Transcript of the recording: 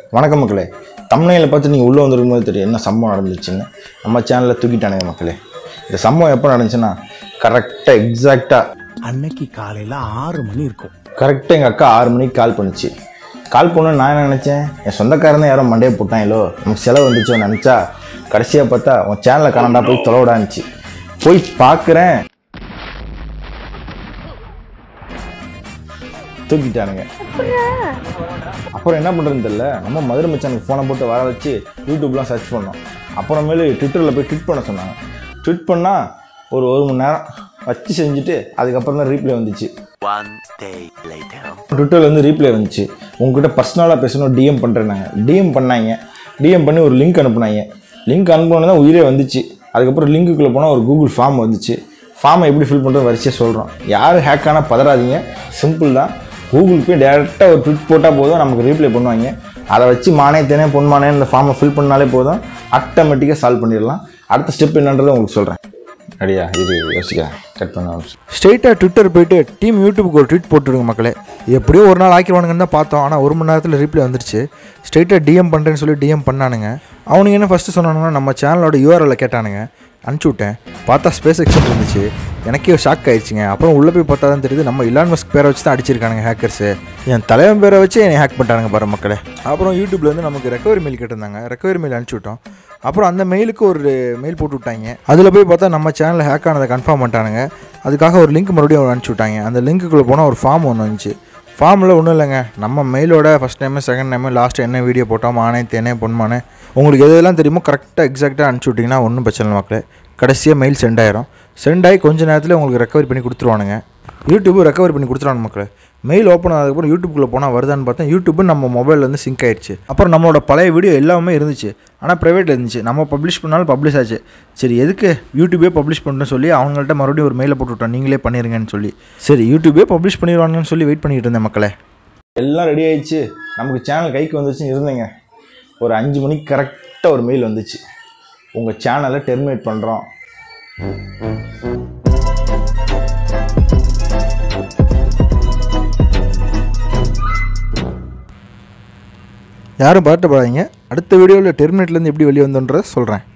வணக்கம் மக்களே தமிழ்நில பார்த்து நீங்கள் உள்ளே வந்திருக்கும்போது தெரியும் என்ன சம்பவம் நடந்துச்சுன்னு நம்ம சேனலில் தூக்கிட்டானுங்க மக்களே இந்த சம்பவம் எப்போ நடந்துச்சுன்னா கரெக்டாக எக்ஸாக்டாக அன்னைக்கு காலையில ஆறு மணி இருக்கும் கரெக்டாக எங்கள் அக்கா ஆறு மணிக்கு கால் பண்ணுச்சு கால் பண்ண நான் என்ன நினச்சேன் என் சொந்தக்காரன் யாரோ மண்டையை போட்டாங்களோ நமக்கு செலவு வந்துச்சோ நினச்சா கடைசியாக பார்த்தா உன் சேனலை காணண்டா போய் தொலைவிடாந்துச்சு போய் பார்க்குறேன் தூக்கிட்டானுங்க அப்புறம் என்ன பண்ணுறதுன்னு தெரியல நம்ம மதுரை மச்சானுக்கு ஃபோனை போட்டு வர வச்சு யூடியூப்லாம் சர்ச் பண்ணோம் அப்புறமேலு ட்விட்டரில் போய் ட்விட் பண்ண சொன்னாங்க ட்விட் பண்ணால் ஒரு ஒரு மணி நேரம் வச்சு செஞ்சுட்டு அதுக்கப்புறம் தான் ரீப்ளே வந்துச்சு One day later. ட்விட்டரில் வந்து ரீப்ளே வந்துச்சு உங்ககிட்ட பர்சனலாக பேசணும் டிஎம் பண்ணுறேன்னாங்க டிஎம் பண்ணாங்க டிஎம் பண்ணி ஒரு லிங்க் அனுப்புனாங்க லிங்க் அனுப்பினோன்னு தான் உயிரே வந்துச்சு அதுக்கப்புறம் லிங்க்குள்ளே போனால் ஒரு கூகுள் ஃபார்ம் வந்துச்சு ஃபார்மை எப்படி ஃபில் பண்ணுறது வரிசையாக சொல்கிறோம் யாரும் ஹேக் ஆனால் பதறாதீங்க சிம்பிள் தான் கூகுள் போய் டேரெக்டாக ஒரு ட்விட் போட்டால் போதும் நமக்கு ரீப்ளை பண்ணுவாங்க அதை வச்சு மானே தேனே பொன்மானே இந்த ஃபார்மை ஃபில் பண்ணாலே போதும் ஆட்டோமேட்டிக்காக சால்வ் பண்ணிடலாம் அடுத்த ஸ்டெப் என்னன்றதை உங்களுக்கு சொல்கிறேன் ரெடியா இது யோசிக்க கட் பண்ண ஸ்ட்ரெயிட்டாக ட்விட்டர் போயிட்டு டீம் யூடியூபுக்கு ஒரு ட்வீட் போட்டுருங்க மக்களே எப்படியோ ஒரு நாள் ஆக்கிடுவானுங்கன்னு தான் பார்த்தோம் ஆனால் ஒரு மணி நேரத்தில் ரீப்ளை வந்துருச்சு ஸ்ட்ரெயிட்டாக டிஎம் பண்ணுறேன்னு சொல்லி டிஎம் பண்ணானுங்க அவனுங்க என்ன ஃபஸ்ட்டு சொன்னானுங்கன்னா நம்ம சேனலோட யூஆர்எல்ல கேட்டானுங்க அனுப்பிச்சி விட்டேன் பார்த்தா ஸ்பேஸ் எக்ஸன் இருந்துச்சு எனக்கே ஷாக் ஆயிடுச்சுங்க அப்புறம் உள்ளே போய் பார்த்தா தான் தெரியுது நம்ம இலான் மஸ்க் பேரை வச்சு தான் அடிச்சிருக்கானுங்க ஹேக்கர்ஸு என் தலைவன் பேரை வச்சு என்னை ஹேக் பண்ணிட்டானுங்க பாரு மக்களே அப்புறம் யூடியூப்லேருந்து நமக்கு ரெக்கவரி மெயில் கேட்டிருந்தாங்க ரெக்கவரி மெயில் அனுப்பிச்சி விட்டோம் அப்புறம் அந்த மெயிலுக்கு ஒரு மெயில் போட்டு விட்டாங்க அதில் போய் பார்த்தா நம்ம சேனலில் ஹேக் ஆனதை கன்ஃபார்ம் பண்ணிட்டானுங்க அதுக்காக ஒரு லிங்க் மறுபடியும் அனுப்பிச்சி விட்டாங்க அந்த லிங்க்குள்ளே போனால் ஒரு ஃபார்ம் ஒன்று வந்துச்சு ஃபார்மில் ஒன்றும் இல்லைங்க நம்ம மெயிலோட first time second time last என்ன வீடியோ போட்டோம் ஆனே தேனே பொன்மானே உங்களுக்கு எது எதெல்லாம் தெரியுமோ கரெக்டாக எக்ஸாக்டாக அனுப்பிச்சி விட்டிங்கன்னா ஒன்றும் பிரச்சனை இல்லை மக்களே கடைசியாக மெயில் சென்ட் ஆயிரும் சென்ட் ஆகி கொஞ்ச நேரத்தில் உங்களுக்கு ரெக்கவரி பண்ணி கொடுத்துருவானுங்க யூடியூப் ரெக்கவரி பண்ணி கொடுத்துருவாங்க மக்களே மெயில் ஓப்பன் ஆனதுக்கப்புறம் யூடியூப்குள்ளே போனால் வருதான்னு பார்த்தா யூடியூப் நம்ம மொபைலில் வந்து சிங்க் ஆயிடுச்சு அப்புறம் நம்மளோட பழைய வீடியோ எல்லாமே இருந்துச்சு ஆனால் ப்ரைவேட்டில் இருந்துச்சு நம்ம பப்ளிஷ் பண்ணாலும் பப்ளிஷ் ஆச்சு சரி எதுக்கு யூடியூபே பப்ளிஷ் பண்ணுறேன்னு சொல்லி அவங்கள்ட்ட மறுபடியும் ஒரு மெயிலை போட்டு விட்டோம் நீங்களே பண்ணிருங்கன்னு சொல்லி சரி யூடியூபே பப்ளிஷ் பண்ணிடுவாங்கன்னு சொல்லி வெயிட் பண்ணிட்டு இருந்தேன் மக்களே எல்லாம் ரெடி ஆயிடுச்சு நமக்கு சேனல் கைக்கு வந்துச்சுன்னு இருந்தேங்க ஒரு அஞ்சு மணிக்கு கரெக்டாக ஒரு மெயில் வந்துச்சு உங்கள் சேனலை டெர்மினேட் பண்ணுறோம் யாரும் பதட்டப்படாதீங்க அடுத்த வீடியோவில் டெர்மினேட்லேருந்து எப்படி வெளியே வந்தோன்றதை சொல்கிறேன்